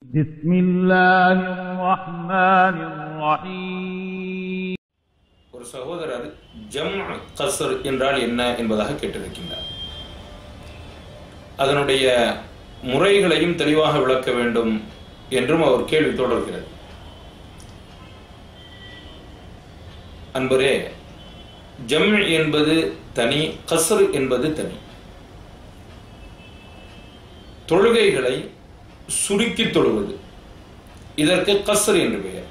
بسم الله الرحمن الرحيم ஒரு சகோதரர் ஜம் கசர் என்றால் என்ன என்பதாக கேட்டிருக்கின்றார் அதனுடைய முறைகளையும் தெளிவாக விளக்க வேண்டும் என்றும் அவர் கேள்வி தொடர்கிறது அன்பரே ஜம் என்பது தனி கசர் என்பது தனி தொழுகைகளை சுருக்கி தொழுவது இதற்கு கசர் என்று பெயர்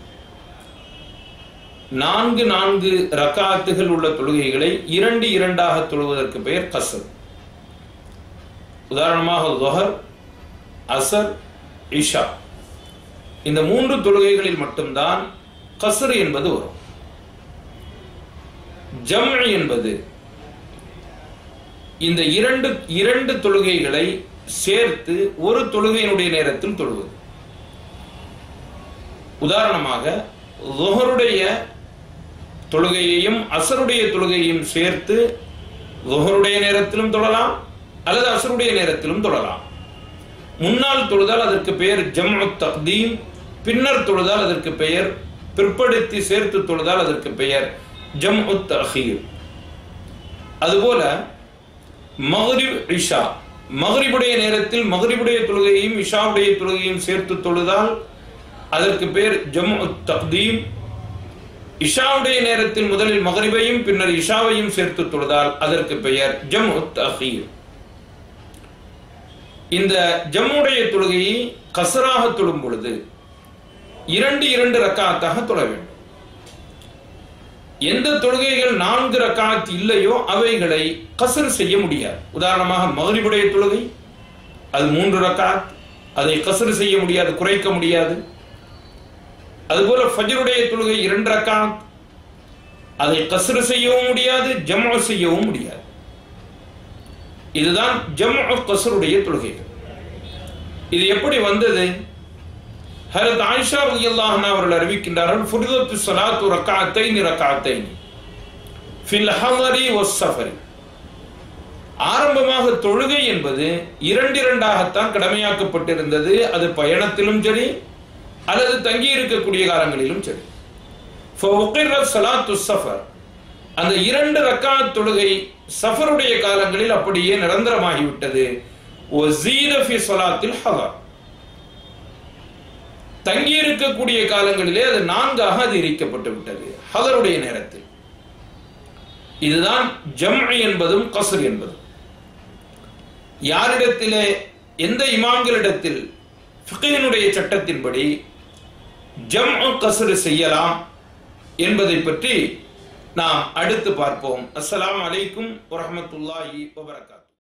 நான்கு நான்கு ரக்காத்துகள் உள்ள தொழுகைகளை இரண்டு இரண்டாக தொழுவதற்கு பெயர் கசர் உதாரணமாக தொஹர் அசர் இஷா இந்த மூன்று தொழுகைகளில் மட்டும்தான் கசர் என்பது வரும் ஜம் என்பது இந்த இரண்டு இரண்டு தொழுகைகளை சேர்த்து ஒரு தொழுகையினுடைய நேரத்தில் தொழுவது உதாரணமாக லுஹருடைய தொழுகையையும் அசருடைய தொழுகையையும் சேர்த்து லுஹருடைய நேரத்திலும் தொழலாம் அல்லது அசருடைய நேரத்திலும் தொழலாம் முன்னால் தொழுதால் அதற்கு பெயர் ஜம்உ தக்தீம் பின்னர் தொழுதால் அதற்கு பெயர் பிற்படுத்தி சேர்த்து தொழுதால் அதற்கு பெயர் ஜம்உ தஹீர் அதுபோல மஹ்ரிப் இஷா மஹ்ரிபுடைய நேரத்தில் மஹ்ரிபுடைய தொழுகையையும் இஷாவுடைய தொழுகையையும் சேர்த்து தொழுதால் அதற்கு பெயர் ஜம்உ தக்தீம் இஷாவுடைய நேரத்தில் முதலில் மகரிபையும் பின்னர் இஷாவையும் சேர்த்து தொழுதால் அதற்கு பெயர் ஜம்உ தஹீர் இந்த ஜம்முடைய தொழுகையை கசராக தொழும் பொழுது இரண்டு இரண்டு ரக்காத்தாக தொழ வேண்டும் எந்த தொழுகைகள் நான்கு ரக்காத் இல்லையோ அவைகளை கசர் செய்ய முடியாது உதாரணமாக மகரிபுடைய தொழுகை அது மூன்று ரக்காத் அதை கசர் செய்ய முடியாது குறைக்க முடியாது அதுபோல ஃபஜருடைய தொழுகை இரண்டு ரக்காத் அதை கசரு செய்யவும் முடியாது ஜம்அ செய்யவும் முடியாது இதுதான் ஜம்அ கசருடைய தொழுகைகள் இது எப்படி வந்தது ஹரத் ஆயிஷா ரலியல்லாஹு அன்ஹா அவர்கள் அறிவிக்கின்றார்கள் ஃபுரிதத்து ஸலாத்து ரக்அத்தைன் ரக்அத்தைன் ஃபில் ஹதரி வஸ் ஸஃபரி ஆரம்பமாக தொழுகை என்பது இரண்டு இரண்டாகத்தான் கடமையாக்கப்பட்டிருந்தது அது பயணத்திலும் சரி அல்லது தங்கி இருக்கக்கூடிய காலங்களிலும் சரி சலாத்து சஃபர் அந்த இரண்டு ரக்காத் தொழுகை சஃபருடைய காலங்களில் அப்படியே நிரந்தரமாகிவிட்டது சலாத்தில் ஹவர் தங்கி இருக்கக்கூடிய காலங்களிலே அது நான்காக அதிகரிக்கப்பட்டு விட்டது ஹதருடைய நேரத்தில் இதுதான் ஜம் என்பதும் கசர் என்பதும் யாரிடத்திலே எந்த இமாம்களிடத்தில் ஃபிகையினுடைய சட்டத்தின்படி ஜம் கசரு செய்யலாம் என்பதை பற்றி நாம் அடுத்து பார்ப்போம் அஸ்ஸலாமு அலைக்கும் வரஹ்மத்துல்லாஹி வபரகாத்து